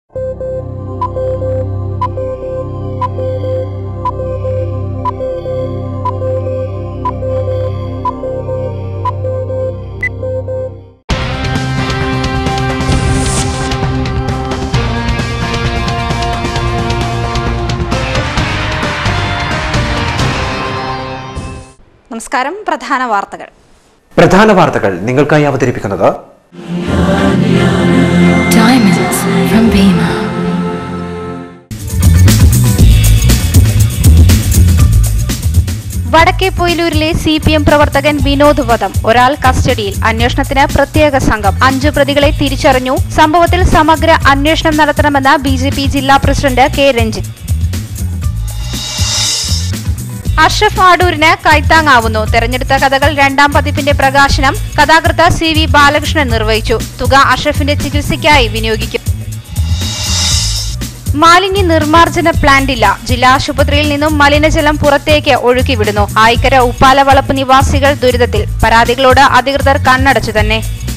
നമസ്കാരം പ്രധാന വാർത്തകൾ പ്രധാന വാർത്തകൾ നിങ്ങൾക്കായി അവതരിപ്പിക്കുന്നത് Diamonds from Bima. വടക്കേ പൊയിലൂരിലെ സി പി എം പ്രവർത്തകൻ വിനോദ് വധം ഒരാൾ കസ്റ്റഡിയിൽ അന്വേഷണത്തിന് പ്രത്യേക സംഘം അഞ്ചു പ്രതികളെ തിരിച്ചറിഞ്ഞു സംഭവത്തിൽ സമഗ്ര അന്വേഷണം നടത്തണമെന്ന് ബി ജെ പി ജില്ലാ പ്രസിഡന്റ് കെ രഞ്ജിത്ത് അഷ്റഫ് ആഡൂരിന് കൈത്താങ്ങാവുന്നു തെരഞ്ഞെടുത്ത കഥകൾ രണ്ടാം പതിപ്പിന്റെ പ്രകാശനം കഥാകൃത്ത് സി വി ബാലകൃഷ്ണൻ നിർവഹിച്ചു തുക അഷ്റഫിന്റെ ചികിത്സയ്ക്കായി വിനിയോഗിക്കും മാലിന്യ നിർമ്മാർജ്ജന പ്ലാന്റ് ഇല്ല ജില്ലാ ആശുപത്രിയിൽ നിന്നും മലിനജലം പുറത്തേക്ക് ഒഴുക്കിവിടുന്നു ആയിക്കര ഉപ്പാലവളപ്പ് നിവാസികൾ ദുരിതത്തിൽ പരാതികളോട് അധികൃതർ കണ്ണടച്ചു തന്നെ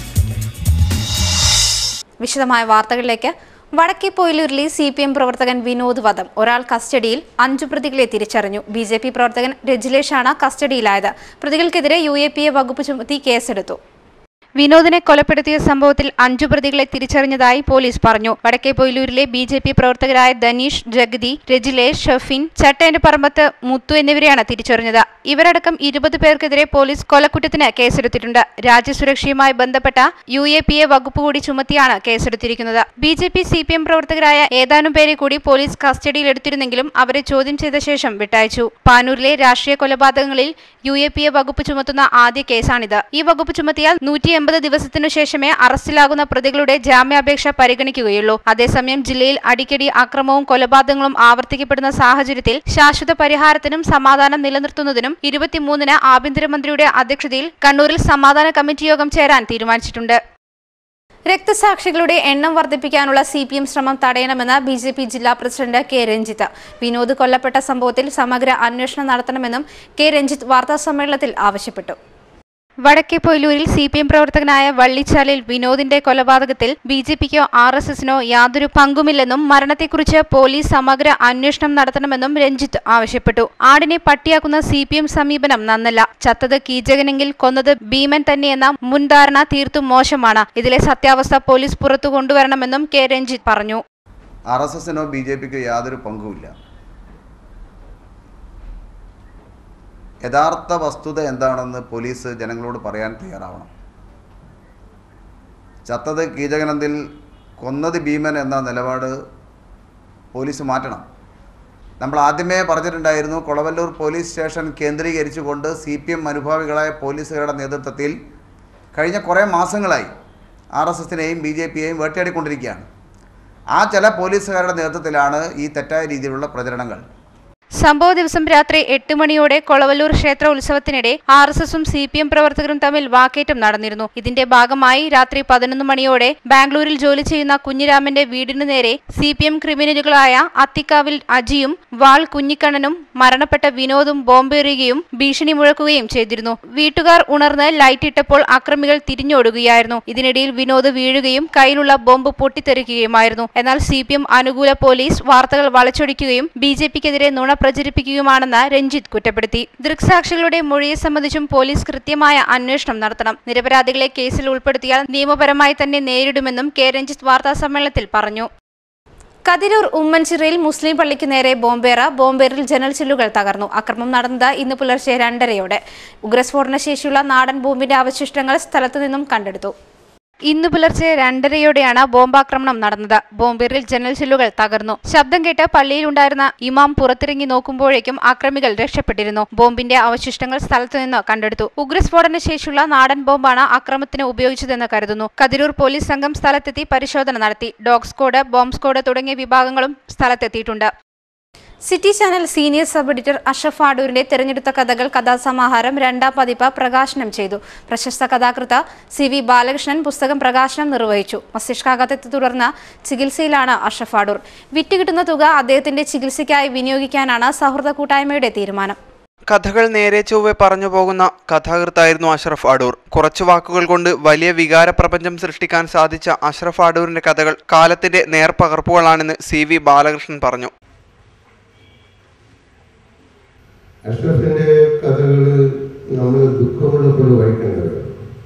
വിശദമായ വാർത്തകളിലേക്ക് വടക്കേ പൊയിലൂരിലെ സി പി എം പ്രവർത്തകൻ വിനോദ് വധം ഒരാൾ കസ്റ്റഡിയിൽ അഞ്ചു പ്രതികളെ തിരിച്ചറിഞ്ഞു ബി ജെ പി പ്രവർത്തകൻ രജിലേഷാണ് കസ്റ്റഡിയിലായത് പ്രതികൾക്കെതിരെ യു എ പി എ വകുപ്പ് ചുമത്തി കേസെടുത്തു വിനോദിനെ കൊലപ്പെടുത്തിയ സംഭവത്തിൽ അഞ്ചു പ്രതികളെ തിരിച്ചറിഞ്ഞതായി പോലീസ് പറഞ്ഞു വടക്കേ പൊയിലൂരിലെ ബി ജെ പി പ്രവർത്തകരായ ധനീഷ് ജഗതി രജിലേഷ് ഷഫീൻ ചട്ടേന്റെ പറമ്പത്ത് മുത്തു എന്നിവരെയാണ് തിരിച്ചറിഞ്ഞത് ഇവരടക്കം ഇരുപത് പേർക്കെതിരെ പോലീസ് കൊലക്കുറ്റത്തിന് കേസെടുത്തിട്ടുണ്ട് രാജ്യസുരക്ഷയുമായി ബന്ധപ്പെട്ട യു എ പി എ വകുപ്പ് കൂടി ചുമത്തിയാണ് കേസെടുത്തിരിക്കുന്നത് B J P C P M പ്രവർത്തകരായ ഏതാനും പേരെ കൂടി പോലീസ് കസ്റ്റഡിയിലെടുത്തിരുന്നെങ്കിലും അവരെ ചോദ്യം ചെയ്ത ശേഷം വിട്ടയച്ചു പാനൂരിലെ രാഷ്ട്രീയ കൊലപാതകങ്ങളിൽ യു എ പി എ വകുപ്പ് ചുമത്തുന്ന ആദ്യ കേസാണിത് ഈ വകുപ്പ് ചുമത്തിയാൽ നൂറ്റി എൺപത് ദിവസത്തിനു ശേഷമേ അറസ്റ്റിലാകുന്ന പ്രതികളുടെ ജാമ്യാപേക്ഷ പരിഗണിക്കുകയുള്ളൂ അതേസമയം ജില്ലയിൽ അടിക്കടി അക്രമവും കൊലപാതകങ്ങളും ആവർത്തിക്കപ്പെടുന്ന സാഹചര്യത്തിൽ ശാശ്വത പരിഹാരത്തിനും സമാധാനം നിലനിർത്തുന്നതിനും ഇരുപത്തിമൂന്നിന് ആഭ്യന്തരമന്ത്രിയുടെ അധ്യക്ഷതയിൽ കണ്ണൂരിൽ സമാധാന കമ്മിറ്റി യോഗം ചേരാൻ തീരുമാനിച്ചിട്ടുണ്ട് രക്തസാക്ഷികളുടെ എണ്ണം വർദ്ധിപ്പിക്കാനുള്ള സി പി എം ശ്രമം തടയണമെന്ന് ബി ജെ പി ജില്ലാ പ്രസിഡന്റ് കെ രഞ്ജിത്ത് വിനോദ് കൊല്ലപ്പെട്ട സംഭവത്തിൽ സമഗ്ര അന്വേഷണം നടത്തണമെന്നും കെ രഞ്ജിത്ത് വാർത്താസമ്മേളനത്തിൽ ആവശ്യപ്പെട്ടു വടക്കേ പൊയിലൂരിൽ സി പി എം പ്രവർത്തകനായ വള്ളിച്ചാലിൽ വിനോദിന്റെ കൊലപാതകത്തിൽ ബി ജെ പിക്കോ ആർ എസ് എസിനോ യാതൊരു പങ്കുമില്ലെന്നും മരണത്തെക്കുറിച്ച് പോലീസ് സമഗ്ര അന്വേഷണം നടത്തണമെന്നും രഞ്ജിത്ത് ആവശ്യപ്പെട്ടു ആടിനെ പട്ടിയാക്കുന്ന സി പി എം സമീപനം നന്നല്ല ചത്തത് കീചകനെങ്കിൽ കൊന്നത് ഭീമൻ തന്നെയെന്ന മുൻധാരണ തീർത്തും മോശമാണ് ഇതിലെ സത്യാവസ്ഥ പോലീസ് പുറത്തു കൊണ്ടുവരണമെന്നും കെ രഞ്ജിത്ത് പറഞ്ഞു ആർ എസ് എസിനോ ബി ജെ പിക്കോ യാതൊരു പങ്കുമില്ല യഥാർത്ഥ വസ്തുത എന്താണെന്ന് പോലീസ് ജനങ്ങളോട് പറയാൻ തയ്യാറാവണം ചത്തത് കീചകനന്തിൽ കൊന്നത് ഭീമൻ എന്ന നിലപാട് പോലീസ് മാറ്റണം നമ്മൾ ആദ്യമേ പറഞ്ഞിട്ടുണ്ടായിരുന്നു കൊളവല്ലൂർ പോലീസ് സ്റ്റേഷൻ കേന്ദ്രീകരിച്ചുകൊണ്ട് സി പി എം അനുഭാവികളായ പോലീസുകാരുടെ നേതൃത്വത്തിൽ കഴിഞ്ഞ കുറേ മാസങ്ങളായി ആർ എസ് എസിനെയും ബി ജെ പിയെയും വേട്ടയാടിക്കൊണ്ടിരിക്കുകയാണ് ആ ചില പോലീസുകാരുടെ നേതൃത്വത്തിലാണ് ഈ തെറ്റായ രീതിയിലുള്ള പ്രചരണങ്ങൾ സംഭവ ദിവസം രാത്രി എട്ട് മണിയോടെ കൊളവല്ലൂർ ക്ഷേത്ര ഉത്സവത്തിനിടെ ആർ എസ് എസും സി പി എം പ്രവർത്തകരും തമ്മിൽ വാക്കേറ്റം നടന്നിരുന്നു ഇതിന്റെ ഭാഗമായി രാത്രി പതിനൊന്ന് മണിയോടെ ബാംഗ്ലൂരിൽ ജോലി ചെയ്യുന്ന കുഞ്ഞിരാമന്റെ വീടിനു നേരെ സി പി എം ക്രിമിനലുകളായ അത്തിക്കാവിൽ അജിയും വാൾ കുഞ്ഞിക്കണ്ണനും മരണപ്പെട്ട വിനോദും ബോംബെറിയുകയും ഭീഷണി മുഴക്കുകയും ചെയ്തിരുന്നു വീട്ടുകാർ ഉണർന്ന് ലൈറ്റ് ഇട്ടപ്പോൾ അക്രമികൾ തിരിഞ്ഞോടുകയായിരുന്നു ഇതിനിടയിൽ വിനോദ് വീഴുകയും കയ്യിലുള്ള ബോംബ് പൊട്ടിത്തെറിക്കുകയുമായിരുന്നു എന്നാൽ സി പി എം അനുകൂല പോലീസ് വാർത്തകൾ വളച്ചൊടിക്കുകയും ബി ജെ പിക്കെതിരെ നുണ പ്രചരിപ്പിക്കുകയുമാണെന്ന് രഞ്ജിത്ത് കുറ്റപ്പെടുത്തി ദൃക്സാക്ഷികളുടെ മൊഴിയെ സംബന്ധിച്ചും പോലീസ് കൃത്യമായ അന്വേഷണം നടത്തണം നിരപരാധികളെ കേസിൽ ഉൾപ്പെടുത്തിയാൽ നിയമപരമായി തന്നെ നേരിടുമെന്നും കെ രഞ്ജിത്ത് വാർത്താസമ്മേളനത്തിൽ പറഞ്ഞു കതിരൂർ ഉമ്മൻചിറയിൽ മുസ്ലിം പള്ളിക്ക് നേരെ ബോംബേറ ബോംബേറിൽ ജനൽ ചില്ലുകൾ തകർന്നു അക്രമം നടന്നത് ഇന്ന് പുലർച്ചെ രണ്ടരയോടെ ഉഗ്രസ്ഫോടന ശേഷിയുള്ള നാടൻ ബോംബിന്റെ അവശിഷ്ടങ്ങൾ സ്ഥലത്തു നിന്നും കണ്ടെടുത്തു ഇന്ന് പുലർച്ചെ രണ്ടരയോടെയാണ് ബോംബാക്രമണം നടന്നത് ബോംബേറിൽ ജനൽ ചില്ലുകൾ തകർന്നു ശബ്ദം കേട്ട് പള്ളിയിലുണ്ടായിരുന്ന ഇമാം പുറത്തിറങ്ങി നോക്കുമ്പോഴേക്കും അക്രമികൾ രക്ഷപ്പെട്ടിരുന്നു ബോംബിന്റെ അവശിഷ്ടങ്ങൾ സ്ഥലത്തു നിന്ന് കണ്ടെടുത്തു ഉഗ്രസ്ഫോടന ശേഷിയുള്ള നാടൻ ബോംബാണ് അക്രമത്തിന് ഉപയോഗിച്ചതെന്ന് കരുതുന്നു കതിരൂർ പോലീസ് സംഘം സ്ഥലത്തെത്തി പരിശോധന നടത്തി ഡോഗ് സ്ക്വാഡ് ബോംബ് സ്ക്വാഡ് തുടങ്ങിയ വിഭാഗങ്ങളും സ്ഥലത്തെത്തിയിട്ടുണ്ട് city channel senior sub editor Ashraf ആഡൂരിന്റെ തിരഞ്ഞെടുത്ത കഥകൾ കഥാസമാഹാരം രണ്ടാം പതിപ്പ് പ്രകാശനം ചെയ്തു പ്രശസ്ത കഥാകൃത്ത് സി വി ബാലകൃഷ്ണൻ പുസ്തകം പ്രകാശനം നിർവഹിച്ചു മസ്തിഷ്കാഘാതത്തെ തുടർന്ന് ചികിത്സയിലാണ് അഷഫ് ആഡൂർ വിറ്റുകിട്ടുന്ന തുക അദ്ദേഹത്തിന്റെ ചികിത്സയ്ക്കായി വിനിയോഗിക്കാനാണ് സൗഹൃദ കൂട്ടായ്മയുടെ തീരുമാനം കഥകൾ നേരെ ചൊവ്വെ പറഞ്ഞു പോകുന്ന കഥാകൃത്തായിരുന്നു അഷ്റഫ് അടൂർ കുറച്ചു വാക്കുകൾ കൊണ്ട് വലിയ വികാര പ്രപഞ്ചം സൃഷ്ടിക്കാൻ സാധിച്ച അഷ്റഫ് അടൂരിന്റെ കഥകൾ കാലത്തിന്റെ നേർപകർപ്പുകളാണെന്ന് സി വി ബാലകൃഷ്ണൻ പറഞ്ഞു അഷ്റഫിന്റെ കഥകൾ നമ്മൾ ദുഃഖമുള്ളപ്പോൾ വായിക്കേണ്ടത്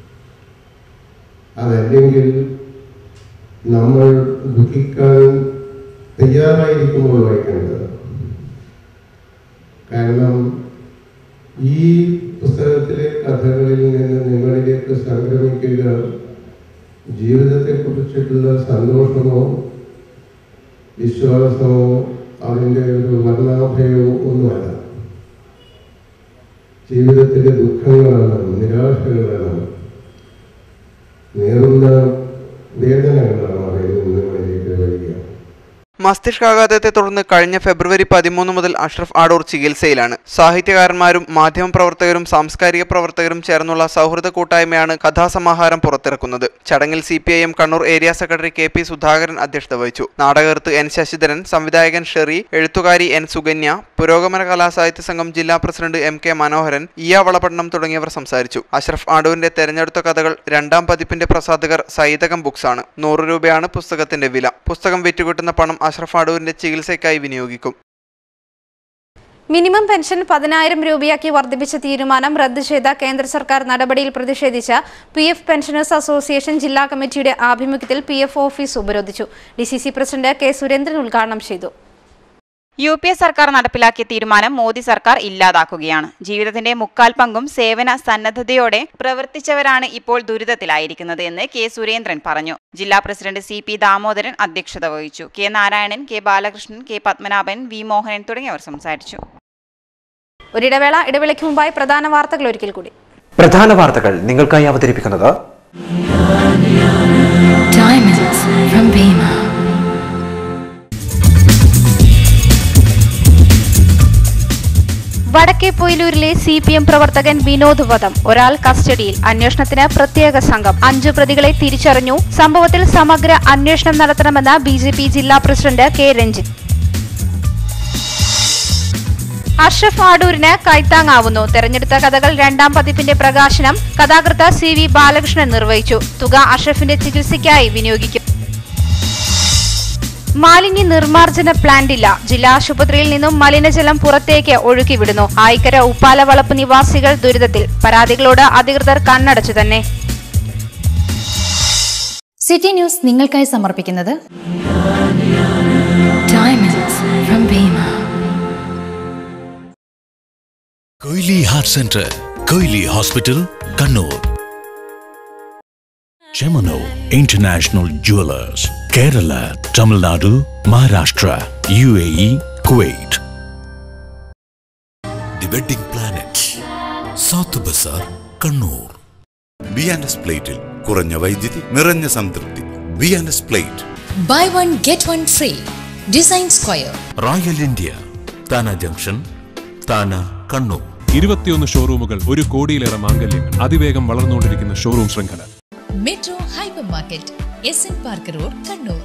അതല്ലെങ്കിൽ നമ്മൾ ദുഃഖിക്കാൻ തയ്യാറായിരിക്കുമ്പോൾ വായിക്കേണ്ടത് കാരണം ഈ പുസ്തകത്തിലെ കഥകളിൽ നിന്ന് നിങ്ങളിലേക്ക് സംക്രമിക്കുക ജീവിതത്തെക്കുറിച്ചിട്ടുള്ള സന്തോഷമോ വിശ്വാസമോ അതിൻ്റെ ഒരു വർണ്ണാഭയോ ഒന്നുമല്ല ജീവിതത്തിലെ ദുഃഖങ്ങളാണ് നിരാശകളാണ് നേറുന്ന വേദനകളാണ് അതിൽ നിങ്ങളിലേക്ക് വരിക മസ്തിഷ്കാഘാതത്തെ തുടർന്ന് കഴിഞ്ഞ ഫെബ്രുവരി പതിമൂന്ന് മുതൽ അഷ്റഫ് ആടൂർ ചികിത്സയിലാണ് സാഹിത്യകാരന്മാരും മാധ്യമപ്രവർത്തകരും സാംസ്കാരിക പ്രവർത്തകരും ചേർന്നുള്ള സൗഹൃദ കൂട്ടായ്മയാണ് കഥാസമാഹാരം പുറത്തിറക്കുന്നത് ചടങ്ങിൽ C P I M Kannur area secretary K P Sudhakaran അധ്യക്ഷത വഹിച്ചു നാടകകൃത്ത് എൻ ശശിധരൻ സംവിധായകൻ ഷെറി എഴുത്തുകാരി എൻ സുകന്യ പുരോഗമന കലാസാഹിത്യ സംഘം ജില്ലാ പ്രസിഡന്റ് എം കെ മനോഹരൻ ഇയ വളപട്ടണം തുടങ്ങിയവർ സംസാരിച്ചു അഷ്റഫ് ആഡുവിന്റെ തെരഞ്ഞെടുത്ത കഥകൾ രണ്ടാം പതിപ്പിന്റെ പ്രസാധകർ സൈതകം ബുക്സ് ആണ് നൂറ് രൂപയാണ് പുസ്തകത്തിന്റെ വില പുസ്തകം വിറ്റുകിട്ടുന്ന പണം അഷ്റഫ് ആഡുവിന്റെ ചികിത്സയ്ക്കായി വിനിയോഗിക്കും മിനിമം പെൻഷൻ പതിനായിരം രൂപയാക്കി വർദ്ധിപ്പിച്ച തീരുമാനം റദ്ദു ചെയ്ത കേന്ദ്ര സർക്കാർ നടപടിയിൽ പ്രതിഷേധിച്ച പി എഫ് പെൻഷനേഴ്സ് അസോസിയേഷൻ ജില്ലാ കമ്മിറ്റിയുടെ ആഭിമുഖ്യത്തിൽ പി എഫ് ഓഫീസ് ഉപരോധിച്ചു D C C president K Surendran ഉദ്ഘാടനം ചെയ്തു യു പി എ സർക്കാർ നടപ്പിലാക്കിയ തീരുമാനം മോദി സർക്കാർ ഇല്ലാതാക്കുകയാണ് ജീവിതത്തിന്റെ മുക്കാൽ പങ്കും സേവന സന്നദ്ധതയോടെ പ്രവർത്തിച്ചവരാണ് ഇപ്പോൾ ദുരിതത്തിലായിരിക്കുന്നത് എന്ന് കെ സുരേന്ദ്രൻ പറഞ്ഞു ജില്ലാ പ്രസിഡന്റ് സി പി ദാമോദരൻ അധ്യക്ഷത വഹിച്ചു K Narayanan K Balakrishnan K Padmanabhan V Mohanan തുടങ്ങിയവർ സംസാരിച്ചു ഒരിടവേള ഇടവേളയ്ക്ക് മുമ്പായി പ്രധാന വാർത്തകൾ ഒരിക്കൽ കൂടി പ്രധാന വാർത്തകൾ നിങ്ങൾക്കായി അവതരിപ്പിക്കുന്നത് Diamonds from Bima. വടക്കേ പൊയിലൂരിലെ സി പി എം പ്രവർത്തകൻ വിനോദ് വധം ഒരാൾ കസ്റ്റഡിയിൽ അന്വേഷണത്തിന് പ്രത്യേക സംഘം അഞ്ചു പ്രതികളെ തിരിച്ചറിഞ്ഞു സംഭവത്തിൽ സമഗ്ര അന്വേഷണം നടത്തണമെന്ന് ബി ജെ പി ജില്ലാ പ്രസിഡന്റ് കെ രഞ്ജിത്ത് അഷ്റഫ് ആഡൂരിന് കൈത്താങ്ങാവുന്നു തെരഞ്ഞെടുത്ത കഥകൾ രണ്ടാം പതിപ്പിന്റെ പ്രകാശനം കഥാകൃത്ത് സി വി ബാലകൃഷ്ണൻ നിർവഹിച്ചു തുക അഷ്റഫിന്റെ ചികിത്സയ്ക്കായി വിനിയോഗിക്കും മാലിന്യ നിർമ്മാർജ്ജന പ്ലാന്റ് ഇല്ല ജില്ലാ ആശുപത്രിയിൽ നിന്നും മലിനജലം പുറത്തേക്ക് ഒഴുക്കിവിടുന്നു ആയിക്കര ഉപ്പാല വളപ്പ് നിവാസികൾ ദുരിതത്തിൽ പരാതികളോട് അധികൃതർ കണ്ണടച്ചു തന്നെ സിറ്റി ന്യൂസ് നിങ്ങൾക്കായി സമർപ്പിക്കുന്നത് Diamonds from Bima. Koyili heart centre Koyili hospital Kannur Chemmanur international jewellers Kerala Tamil Nadu Maharashtra U A E Kuwait the wedding planet south Bazaar Kannur B and S പ്ലേറ്റിൽ കുറഞ്ഞ വൈദ്യുതി നിറഞ്ഞ സംതൃപ്തി B and S plate buy one get one free design square royal India Thana junction Thana Kannur ഇരുപത്തിയൊന്ന് ഷോറൂമുകൾ ഒരു കോടിയിലേറെ മാംഗല്യങ്ങൾ അതിവേഗം വളർന്നുകൊണ്ടിരിക്കുന്ന ഷോറൂം ശൃംഖല metro hyper market S N park road Kannur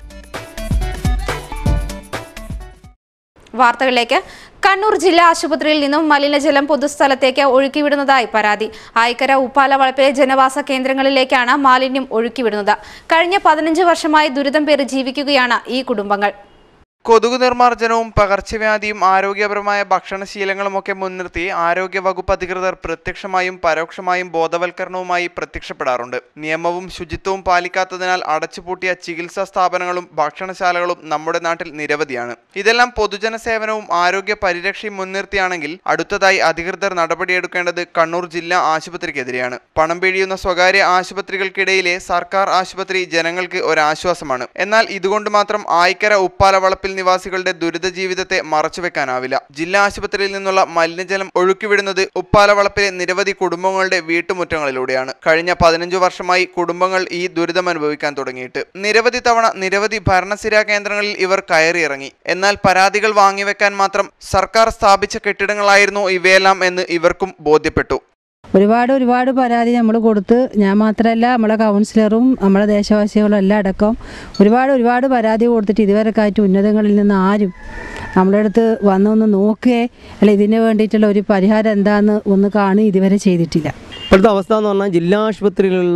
വാർത്തകളിലേക്ക് കണ്ണൂർ ജില്ലാ ആശുപത്രിയിൽ നിന്നും മലിനജലം പൊതുസ്ഥലത്തേക്ക് ഒഴുക്കിവിടുന്നതായി പരാതി ആയിക്കര ഉപ്പാല വളപ്പിലെ ജനവാസ കേന്ദ്രങ്ങളിലേക്കാണ് മാലിന്യം ഒഴുക്കിവിടുന്നത് കഴിഞ്ഞ പതിനഞ്ച് വർഷമായി ദുരിതം പേറി ജീവിക്കുകയാണ് ഈ കുടുംബങ്ങൾ കൊതുക് നിർമ്മാർജ്ജനവും പകർച്ചവ്യാധിയും ആരോഗ്യപരമായ ഭക്ഷണശീലങ്ങളുമൊക്കെ മുൻനിർത്തി ആരോഗ്യ വകുപ്പ് അധികൃതർ പ്രത്യക്ഷമായും പരോക്ഷമായും ബോധവൽക്കരണവുമായി പ്രത്യക്ഷപ്പെടാറുണ്ട് നിയമവും ശുചിത്വവും പാലിക്കാത്തതിനാൽ അടച്ചുപൂട്ടിയ ചികിത്സാ സ്ഥാപനങ്ങളും ഭക്ഷണശാലകളും നമ്മുടെ നാട്ടിൽ നിരവധിയാണ് ഇതെല്ലാം പൊതുജന സേവനവും ആരോഗ്യ പരിരക്ഷയും മുൻനിർത്തിയാണെങ്കിൽ അടുത്തതായി അധികൃതർ നടപടിയെടുക്കേണ്ടത് കണ്ണൂർ ജില്ലാ ആശുപത്രിക്കെതിരെയാണ് പണം പിഴിയുന്ന സ്വകാര്യ ആശുപത്രികൾക്കിടയിലെ സർക്കാർ ആശുപത്രി ജനങ്ങൾക്ക് ഒരാശ്വാസമാണ് എന്നാൽ ഇതുകൊണ്ട് മാത്രം ആയിക്കര ഉപ്പാല വളപ്പിൽ നിവാസികളുടെ ദുരിത ജീവിതത്തെ മറച്ചുവെക്കാനാവില്ല ജില്ലാ ആശുപത്രിയിൽ നിന്നുള്ള മലിനജലം ഒഴുക്കിവിടുന്നത് ഉപ്പാല വളപ്പിലെ നിരവധി കുടുംബങ്ങളുടെ വീട്ടുമുറ്റങ്ങളിലൂടെയാണ് കഴിഞ്ഞ പതിനഞ്ചു വർഷമായി കുടുംബങ്ങൾ ഈ ദുരിതം അനുഭവിക്കാൻ തുടങ്ങിയിട്ട് നിരവധി തവണ നിരവധി ഭരണസിരാ കേന്ദ്രങ്ങളിൽ ഇവർ കയറിയിറങ്ങി എന്നാൽ പരാതികൾ വാങ്ങിവെക്കാൻ മാത്രം സർക്കാർ സ്ഥാപിച്ച കെട്ടിടങ്ങളായിരുന്നു ഇവയെല്ലാം എന്ന് ഇവർക്കും ബോധ്യപ്പെട്ടു ഒരുപാട് ഒരുപാട് പരാതി നമ്മൾ കൊടുത്ത് ഞാൻ മാത്രമല്ല നമ്മളെ കൗൺസിലറും നമ്മളെ ദേശവാസികളും എല്ലാം അടക്കം ഒരുപാട് ഒരുപാട് പരാതി കൊടുത്തിട്ട് ഇതുവരെ ആയിട്ട് ഉന്നതങ്ങളിൽ നിന്ന് ആരും നമ്മളെ അടുത്ത് വന്നൊന്ന് നോക്കുകയെ അല്ല ഇതിന് വേണ്ടിയിട്ടുള്ള ഒരു പരിഹാരം എന്താണെന്ന് ഒന്ന് കാണുക ഇതുവരെ ചെയ്തിട്ടില്ല ഇപ്പോഴത്തെ അവസ്ഥ എന്ന് പറഞ്ഞാൽ ജില്ലാ ആശുപത്രിയിലുള്ള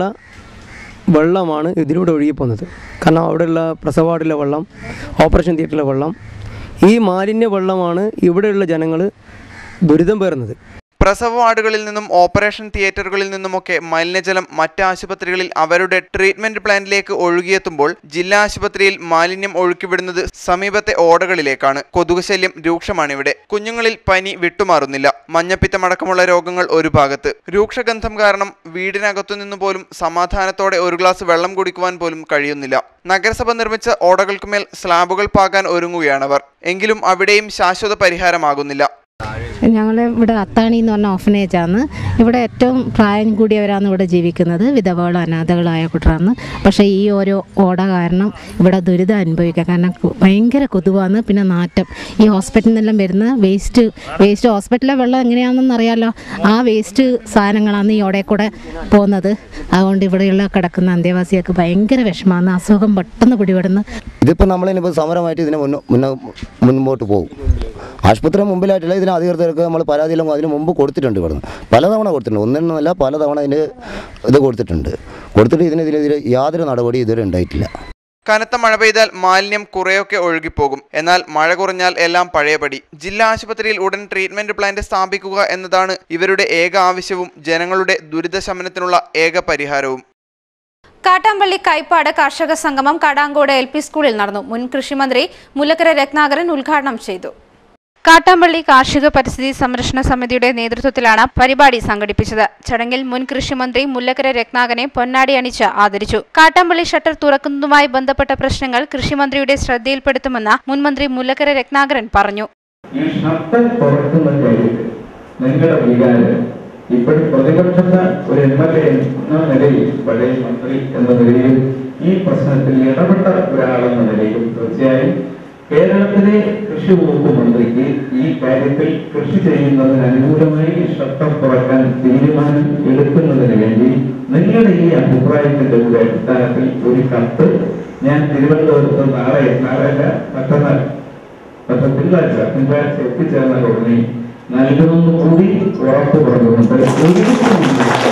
വെള്ളമാണ് ഇതിലൂടെ ഒഴുകിപ്പോകുന്നത് കാരണം അവിടെയുള്ള പ്രസവ വെള്ളം ഓപ്പറേഷൻ തിയേറ്ററിലെ വെള്ളം ഈ മാലിന്യ വെള്ളമാണ് ഇവിടെയുള്ള ജനങ്ങൾ ദുരിതം പേറുന്നത് പ്രസവ വാർഡുകളിൽ നിന്നും ഓപ്പറേഷൻ തിയേറ്ററുകളിൽ നിന്നുമൊക്കെ മലിനജലം മറ്റ് ആശുപത്രികളിൽ അവരുടെ ട്രീറ്റ്മെന്റ് പ്ലാന്റിലേക്ക് ഒഴുകിയെത്തുമ്പോൾ ജില്ലാ ആശുപത്രിയിൽ മാലിന്യം ഒഴുക്കിവിടുന്നത് സമീപത്തെ ഓടകളിലേക്കാണ് കൊതുക് ശല്യം രൂക്ഷമാണിവിടെ കുഞ്ഞുങ്ങളിൽ പനി വിട്ടുമാറുന്നില്ല മഞ്ഞപ്പിത്തമടക്കമുള്ള രോഗങ്ങൾ ഒരു ഭാഗത്ത് രൂക്ഷഗന്ധം കാരണം വീടിനകത്തു നിന്ന് പോലും സമാധാനത്തോടെ ഒരു ഗ്ലാസ് വെള്ളം കുടിക്കുവാൻ പോലും കഴിയുന്നില്ല നഗരസഭ നിർമ്മിച്ച ഓടകൾക്കുമേൽ സ്ലാബുകൾ പാകാൻ ഒരുങ്ങുകയാണവർ എങ്കിലും അവിടെയും ശാശ്വത പരിഹാരമാകുന്നില്ല ഞങ്ങൾ ഇവിടെ അത്താണി എന്ന് പറഞ്ഞ ഓഫനേജാണ് ഇവിടെ ഏറ്റവും പ്രായം കൂടിയവരാണ് ഇവിടെ ജീവിക്കുന്നത് വിധവകളും അനാഥകളായ കുട്ടറാണ് പക്ഷേ ഈ ഓരോ ഓട കാരണം ഇവിടെ ദുരിതം അനുഭവിക്കുക കാരണം കു- ഭയങ്കര കൊതുവാണ് പിന്നെ നാറ്റം ഈ ഹോസ്പിറ്റലിൽ നിന്നെല്ലാം വരുന്ന വേസ്റ്റ് വേസ്റ്റ് ഹോസ്പിറ്റലിലെ വെള്ളം എങ്ങനെയാണെന്ന് അറിയാലോ ആ വേസ്റ്റ് സാധനങ്ങളാണ് ഈ ഓടയിൽ കൂടെ പോകുന്നത് അതുകൊണ്ട് ഇവിടെയുള്ള കിടക്കുന്ന അന്തേവാസികൾക്ക് ഭയങ്കര വിഷമമാണ് അസുഖം പെട്ടെന്ന് പിടിപെടുന്നു ഇതിപ്പോൾ നമ്മളിനിപ്പോൾ സമരമായിട്ട് ഇതിനെ മുന്നോ മുന്നോ മുൻപോട്ട് പോകും ആശുപത്രി മുമ്പിലായിട്ടില്ല ഇതിന് അധികൃതർക്ക് നമ്മൾ പരാതിയെല്ലാം അതിന് മുമ്പ് കൊടുത്തിട്ടുണ്ട് ഇവിടുന്ന് പലതവണ കൊടുത്തിട്ടുണ്ട് ഒന്നിനൊന്നല്ല പലതവണ ഇതിന് ഇത് കൊടുത്തിട്ടുണ്ട് കൊടുത്തിട്ട് ഇതിനെതിരെ യാതൊരു നടപടി ഇതുവരെ ഉണ്ടായിട്ടില്ല കനത്ത മഴ പെയ്താൽ മാലിന്യം കുറെയൊക്കെ ഒഴുകിപ്പോകും എന്നാൽ മഴ കുറഞ്ഞാൽ എല്ലാം പഴയപടി ജില്ലാ ആശുപത്രിയിൽ ഉടൻ ട്രീറ്റ്മെന്റ് പ്ലാന്റ് സ്ഥാപിക്കുക എന്നതാണ് ഇവരുടെ ഏക ആവശ്യവും ജനങ്ങളുടെ ദുരിതശമനത്തിനുള്ള ഏക പരിഹാരവും കാട്ടാമ്പള്ളി കൈപ്പാട് കർഷക സംഗമം കടാങ്കോട് എൽ പി സ്കൂളിൽ നടന്നു മുൻ കൃഷിമന്ത്രി മുല്ലക്കര രത്നാകരൻ ഉദ്ഘാടനം ചെയ്തു കാട്ടാമ്പള്ളി കാർഷിക പരിസ്ഥിതി സംരക്ഷണ സമിതിയുടെ നേതൃത്വത്തിലാണ് പരിപാടി സംഘടിപ്പിച്ചത് ചടങ്ങിൽ മുൻ കൃഷിമന്ത്രി മുല്ലക്കര രത്നാകരനെ പൊന്നാടി അണിച്ച് ആദരിച്ചു കാട്ടാമ്പള്ളി ഷട്ടർ തുറക്കുന്നതുമായി ബന്ധപ്പെട്ട പ്രശ്നങ്ങൾ കൃഷിമന്ത്രിയുടെ ശ്രദ്ധയിൽപ്പെടുത്തുമെന്ന് മുൻമന്ത്രി മുല്ലക്കര രത്നാകരൻ പറഞ്ഞു ഈ ഷട്ടർ തുറക്കുന്ന കാര്യത്തിൽ നിങ്ങളുടെ വികാരം ഇപ്പോൾ പ്രതിപക്ഷത്തെ ഒരു എം എൽ എ എന്ന നിലയിൽ പഴയ മന്ത്രി എന്ന നിലയിൽ ഈ പ്രശ്നത്തിൽ ഇടപെട്ട ഒരാളെന്ന നിലയിൽ തീർച്ചയായും കേരളത്തിലെ കൃഷി വകുപ്പ് മന്ത്രിക്ക് ഈ കാര്യത്തിൽ കൃഷി ചെയ്യുന്നതിന് അനുകൂലമായി ഷട്ടർ തുറക്കാൻ തീരുമാനം എടുക്കുന്നതിന് വേണ്ടി നിങ്ങളുടെ ഈ അഭിപ്രായത്തിന്റെ കൂടെ അടിസ്ഥാനത്തിൽ ഒരു കത്ത് ഞാൻ തിരുവനന്തപുരത്ത് നാളെ നാളെയല്ല മറ്റന്നാൾ പക്ഷെ തിങ്കളാഴ്ച തിങ്കളാഴ്ച എത്തിച്ചേർന്നാൽ ഉടനെ നൽകുമെന്ന് കൂടി ഉറപ്പ് പറഞ്ഞുകൊണ്ട് ഒരുമിച്ച്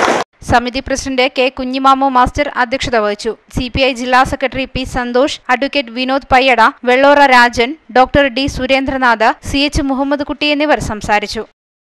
സമിതി പ്രസിഡന്റ് കെ കുഞ്ഞിമാമു മാസ്റ്റർ അധ്യക്ഷത വഹിച്ചു സി പി ഐ ജില്ലാ secretary P Santhosh advocate Vinod Payyada Vellora Rajan doctor D Surendranath C H Muhammad Kutty എന്നിവർ സംസാരിച്ചു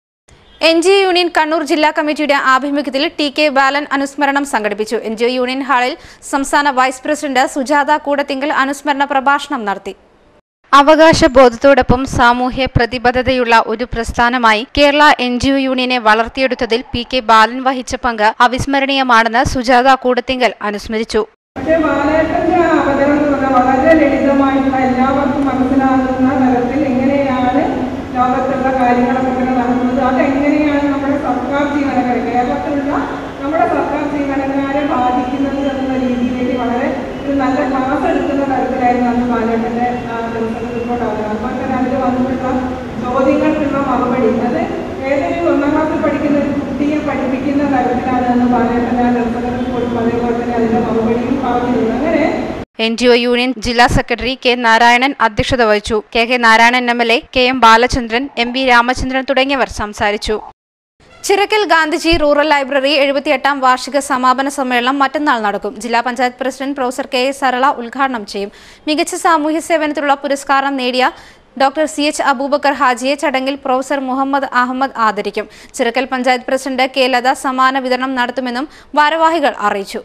N G O union Kannur ജില്ലാ കമ്മിറ്റിയുടെ ആഭിമുഖ്യത്തിൽ ടി കെ ബാലൻ അനുസ്മരണം സംഘടിപ്പിച്ചു എൻ ജി ഒ യൂണിയൻ ഹാളിൽ സംസ്ഥാന വൈസ് പ്രസിഡന്റ് സുജാത കൂടത്തിങ്കൽ അനുസ്മരണ പ്രഭാഷണം നടത്തി അവകാശബോധത്തോടൊപ്പം സാമൂഹ്യ പ്രതിബദ്ധതയുള്ള ഒരു പ്രസ്ഥാനമായി കേരള എൻ ജി ഒ യൂണിയനെ വളർത്തിയെടുത്തതിൽ പി കെ ബാലൻ വഹിച്ച പങ്ക് അവിസ്മരണീയമാണെന്ന് സുജാത കൂടത്തിങ്കൽ അനുസ്മരിച്ചു പക്ഷേ ബാലേട്ടന്റെ ആ അവതരണം എന്ന് പറഞ്ഞാൽ വളരെ ലളിതമായിട്ടുള്ള എല്ലാവർക്കും മനസ്സിലാകുന്ന തരത്തിൽ എങ്ങനെയാണ് ലോകത്തുള്ള കാര്യങ്ങളൊക്കെ ഇങ്ങനെ നടക്കുന്നത് അതെങ്ങനെയാണ് നമ്മുടെ സർക്കാർ ജീവനക്കാരെ കേരളത്തിലുള്ള നമ്മുടെ സർക്കാർ ജീവനക്കാരെ ബാധിക്കുന്നത് എന്നുള്ള രീതിയിലേക്ക് വളരെ ഒരു നല്ല ക്ലാസ് എടുക്കുന്ന തരത്തിലായിരുന്നു അന്ന് ബാലേട്ടന്റെ റിപ്പോർട്ട് ആവുന്നത് അതുപോലെ തന്നെ അതിൽ വന്നിട്ടുള്ള ചോദ്യങ്ങൾക്കുള്ള മറുപടി അത് ഏതൊരു ഒന്നാം ക്ലാസ്സിൽ പഠിക്കുന്ന ഒരു കുട്ടിയെ പഠിപ്പിക്കുന്ന തരത്തിലാണ് അന്ന് ബാലേട്ടന്റെ ആ റിപ്പോർട്ടും അതേപോലെ തന്നെ അതിന്റെ മറുപടിയും പറഞ്ഞിരുന്നത് അങ്ങനെ എൻ ജി ഒ യൂണിയൻ ജില്ലാ സെക്രട്ടറി കെ നാരായണൻ അധ്യക്ഷത വഹിച്ചു K K Narayanan M L A K M Balachandran M V Ramachandran തുടങ്ങിയവർ സംസാരിച്ചു ചിറക്കൽ ഗാന്ധിജി റൂറൽ ലൈബ്രറി എഴുപത്തിയെട്ടാം വാർഷിക സമാപന സമ്മേളനം മറ്റന്നാൾ നടക്കും ജില്ലാ panchayat president professor K S Sarala ഉദ്ഘാടനം ചെയ്യും മികച്ച സാമൂഹ്യ സേവനത്തിലുള്ള പുരസ്കാരം നേടിയ ഡോക്ടർ സി എച്ച് അബൂബക്കർ ഹാജിയെ ചടങ്ങിൽ പ്രൊഫസർ മുഹമ്മദ് അഹമ്മദ് ആദരിക്കും ചിറക്കൽ പഞ്ചായത്ത് പ്രസിഡന്റ് കെ ലത സമാന വിതരണം നടത്തുമെന്നും ഭാരവാഹികൾ അറിയിച്ചു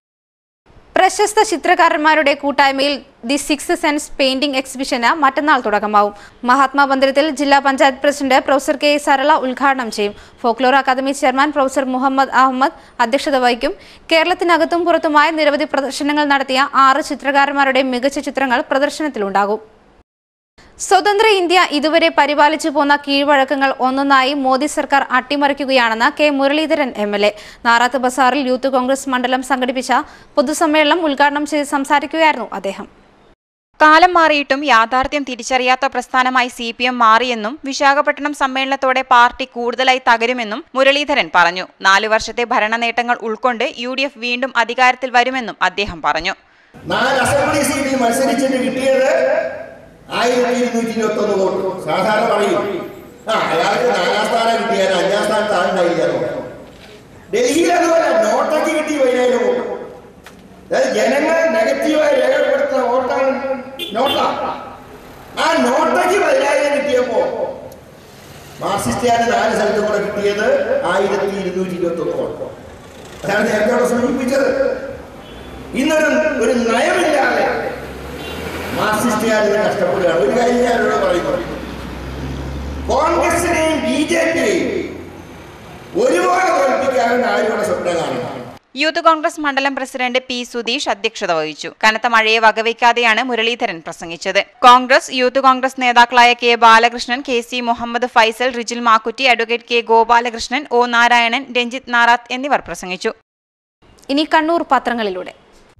പ്രശസ്ത ചിത്രകാരന്മാരുടെ കൂട്ടായ്മയിൽ ദി സിക്സ് സെൻസ് പെയിന്റിംഗ് എക്സിബിഷന് മറ്റന്നാൾ തുടക്കമാവും മഹാത്മാ മന്ദിരത്തിൽ ജില്ലാ panchayat president professor K Sarala ഉദ്ഘാടനം ചെയ്യും folklore academy chairman professor Muhammad Ahmed അധ്യക്ഷത വഹിക്കും കേരളത്തിനകത്തും പുറത്തുമായ നിരവധി പ്രദർശനങ്ങൾ നടത്തിയ ആറ് ചിത്രകാരന്മാരുടെ മികച്ച ചിത്രങ്ങൾ പ്രദർശനത്തിലുണ്ടാകും സ്വതന്ത്ര ഇന്ത്യ ഇതുവരെ പരിപാലിച്ചു പോന്ന കീഴ്വഴക്കങ്ങൾ ഒന്നൊന്നായി മോദി സർക്കാർ അട്ടിമറിക്കുകയാണെന്ന് K Muraleedharan M L A Narath ബസാറിൽ യൂത്ത് കോൺഗ്രസ് മണ്ഡലം സംഘടിപ്പിച്ച പൊതുസമ്മേളനം ഉദ്ഘാടനം ചെയ്ത് സംസാരിക്കുകയായിരുന്നു അദ്ദേഹം കാലം മാറിയിട്ടും യാഥാർത്ഥ്യം തിരിച്ചറിയാത്ത പ്രസ്ഥാനമായി സി പി എം മാറിയെന്നും വിശാഖപട്ടണം സമ്മേളനത്തോടെ പാർട്ടി കൂടുതലായി തകരുമെന്നും മുരളീധരൻ പറഞ്ഞു നാലു വർഷത്തെ ഭരണ നേട്ടങ്ങൾ ഉൾക്കൊണ്ട് യു ഡി എഫ് വീണ്ടും അധികാരത്തിൽ വരുമെന്നും അദ്ദേഹം പറഞ്ഞു നാല് അസംബ്ലി സീറ്റിൽ മത്സരിച്ചിട്ട് കിട്ടിയത് ആയിരത്തി ഇരുന്നൂറ്റി ഇരുപത്തൊന്ന് വോട്ട് സാധാരണ പറയും ആ അയാൾക്ക് നാലാം സ്ഥാനം കിട്ടിയാൽ അഞ്ചാം സ്ഥാനത്ത് ആളുണ്ടായില്ല ഡൽഹിയിൽ അതുപോലെ നോട്ടയ്ക്ക് കിട്ടി പതിനായിരം വോട്ട് അതായത് ജനങ്ങൾ നെഗറ്റീവായി രേഖപ്പെടുത്തുന്ന വോട്ടാണ് നോട്ട ആ നോട്ടയ്ക്ക് പതിനായിരം കിട്ടിയപ്പോ മാർസിസ്റ്റുകാരുടെ നാല് സ്ഥലത്തും കൂടെ കിട്ടിയത് ആയിരത്തി ഇരുന്നൂറ്റി ഇരുപത്തി ഒന്ന് വോട്ട് അതാണ് നേരത്തെ അവിടെ സൂചിപ്പിച്ചത് ഇന്നൊരു ഒരു നയമില്ലാതെ മാർസിസ്റ്റുകാർ ഇത് കഷ്ടപ്പെടുകയാണ് ഒരു കാര്യം ഞാൻ അവരോട് പറയുന്നു കോൺഗ്രസിനെയും ബി ജെ പിയെയും ഒരുപോലെ തോൽപ്പിക്കാനും ആരും ഇവിടെ സ്വപ്നം കാണുന്നു യൂത്ത് കോൺഗ്രസ് മണ്ഡലം പ്രസിഡന്റ് പി സുധീഷ് അധ്യക്ഷത വഹിച്ചു കനത്ത മഴയെ വകവയ്ക്കാതെയാണ് മുരളീധരൻ പ്രസംഗിച്ചത് കോൺഗ്രസ് യൂത്ത് കോൺഗ്രസ് നേതാക്കളായ K Balakrishnan K C Muhammad Faisal Rijil Makkutty advocate K Gopalakrishnan O Narayanan Ranjith Narath എന്നിവർ പ്രസംഗിച്ചു ഇനി കണ്ണൂർ പത്രങ്ങളിലൂടെ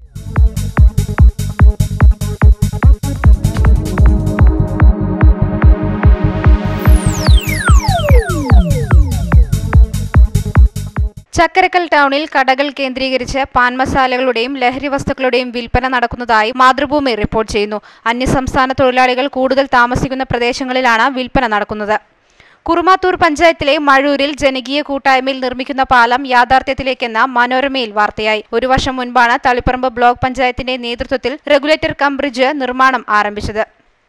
ചക്കരക്കൽ ടൗണിൽ കടകൾ കേന്ദ്രീകരിച്ച് പാൻ മസാലകളുടെയും ലഹരി വസ്തുക്കളുടെയും വിൽപ്പന നടക്കുന്നതായി മാതൃഭൂമി റിപ്പോർട്ട് ചെയ്യുന്നു അന്യസംസ്ഥാന തൊഴിലാളികൾ കൂടുതൽ താമസിക്കുന്ന പ്രദേശങ്ങളിലാണ് വിൽപ്പന നടക്കുന്നത് കുറുമാത്തൂർ പഞ്ചായത്തിലെ മഴൂരിൽ ജനകീയ കൂട്ടായ്മയിൽ നിർമ്മിക്കുന്ന പാലം യാഥാർത്ഥ്യത്തിലേക്കെന്ന മനോരമയിൽ വാർത്തയായി ഒരു വർഷം മുൻപാണ് തളിപ്പറമ്പ് ബ്ലോക്ക് പഞ്ചായത്തിന്റെ നേതൃത്വത്തിൽ റെഗുലേറ്റർ കം ബ്രിഡ്ജ് നിർമ്മാണം ആരംഭിച്ചത്